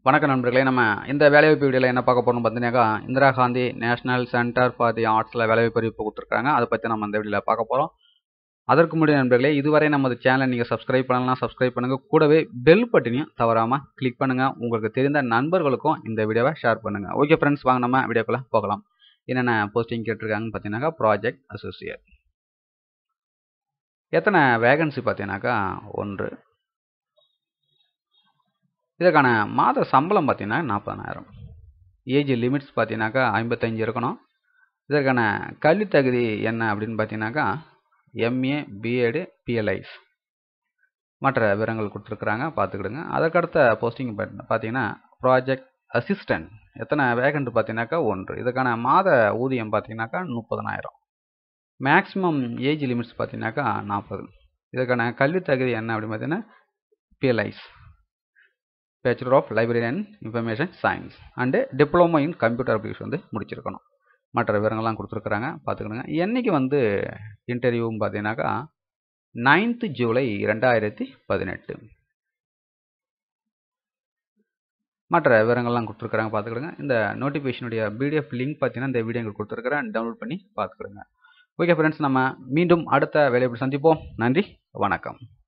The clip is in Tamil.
வணக்கம் நண்பர்களே நம்ம இந்த வேலைவாய்ப்பு வீடியோவில் என்ன பார்க்க போறோம்னு பார்த்தீங்கன்னாக்கா Indira Gandhi national centre for the ஆர்ட்ஸில் வேலைவாய்ப்பு அறிவிப்பு கொடுத்துருக்காங்க அதை பற்றி நம்ம இந்த வீடியோவில் பார்க்க போகிறோம் அதற்கு முன்னாடி நண்பர்களே இதுவரை நமது சேனலை நீங்கள் சப்ஸ்கிரைப் பண்ணலாம் சப்ஸ்கிரைப் பண்ணுங்கள் கூடவே பெல் பட்டனையும் தவறாமல் கிளிக் பண்ணுங்கள் உங்களுக்கு தெரிந்த நண்பர்களுக்கும் இந்த வீடியோவை ஷேர் பண்ணுங்கள் ஓகே ஃப்ரெண்ட்ஸ் வாங்க நம்ம வீடியோக்குள்ளே போகலாம் என்னென்ன போஸ்டிங் கேட்டிருக்காங்கன்னு பார்த்தீங்கன்னாக்கா ப்ராஜெக்ட் அசோசியேட் எத்தனை வேகன்சி பார்த்தீங்கன்னாக்கா ஒன்று இதற்கான மாத சம்பளம் பார்த்தீங்கன்னா நாற்பதனாயிரம் ஏஜ் லிமிட்ஸ் பார்த்தீங்கன்னாக்கா ஐம்பத்தஞ்சு இருக்கணும் இதற்கான கல்வி தகுதி என்ன அப்படின்னு பார்த்தீங்கன்னாக்கா எம்ஏ பிஎடு பிஎல்ஐஸ் மற்ற விவரங்கள் கொடுத்துருக்குறாங்க பார்த்துக்கிடுங்க அதற்கடுத்த போஸ்டிங் பார்த்தீங்கன்னா ப்ராஜெக்ட் அசிஸ்டன்ட் எத்தனை வேகண்ட் பார்த்தீங்கன்னாக்கா ஒன்று இதுக்கான மாத ஊதியம் பார்த்தீங்கன்னாக்கா முப்பதனாயிரம் மேக்ஸிமம் ஏஜ் லிமிட்ஸ் பார்த்தீங்கன்னாக்கா நாற்பது இதுக்கான கல்வி தகுதி என்ன அப்படின்னு பார்த்தீங்கன்னா BLIS bachelor of library and information science and diploma in computer application வந்து முடிச்சிருக்கணும் மற்ற விவரங்கள்லாம் கொடுத்துருக்குறாங்க பார்த்துக்கணுங்க என்றைக்கு வந்து இன்டர்வியூவும் பார்த்தீங்கன்னாக்கா நைன்த்து ஜூலை ரெண்டாயிரத்தி பதினெட்டு மற்ற விவரங்கள்லாம் கொடுத்துருக்குறாங்க பார்த்துக்கிடுங்க இந்த நோட்டிஃபிகேஷனுடைய பிடிஎஃப் லிங்க் பார்த்தீங்கன்னா இந்த வீடியோ எங்களுக்கு கொடுத்துருக்குறேன் டவுன்லோட் பண்ணி பார்த்துக்கிடுங்க ஓகே ஃப்ரெண்ட்ஸ் நம்ம மீண்டும் அடுத்த வேலையை சந்திப்போம் நன்றி வணக்கம்